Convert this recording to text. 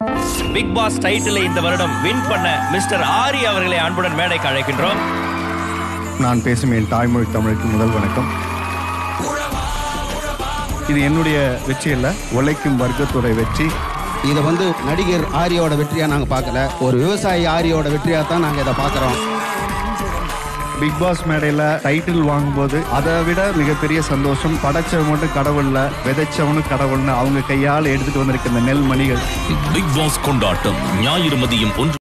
big pass டைட்டிலை இந்த வருடம் win பண்ண மிஸ்டர் ஆரி அவர்களை அன்புடன் மேடைக்கு அழைக்கின்றோம் நான் பேசும் என் தாய்மொழி தமிழுக்கு முதல் வணக்கம் இது என்னுடைய வெற்றி அல்ல உழைக்கும் வர்க்கத்தோட வெற்றி இதை வந்து நடிகர் ஆரியோட வெற்றியா நாங்க பார்க்கல ஒரு விவசாயி ஆரியோட வெற்றியா தான் நாங்க இதை பார்க்கறோம் பிக் பாஸ் மேடையில் டைட்டில் வாங்கும்போது அதை விட மிகப்பெரிய சந்தோஷம் படைச்சவன் மட்டும் கடவுள்ல விதைச்சவனும் கடவுள்னு அவங்க கையால் எடுத்துட்டு வந்திருக்க இந்த நெல் மணிகள் பிக் பாஸ் கொண்டாட்டம் ஞாயிறு மதியம் ஒன்று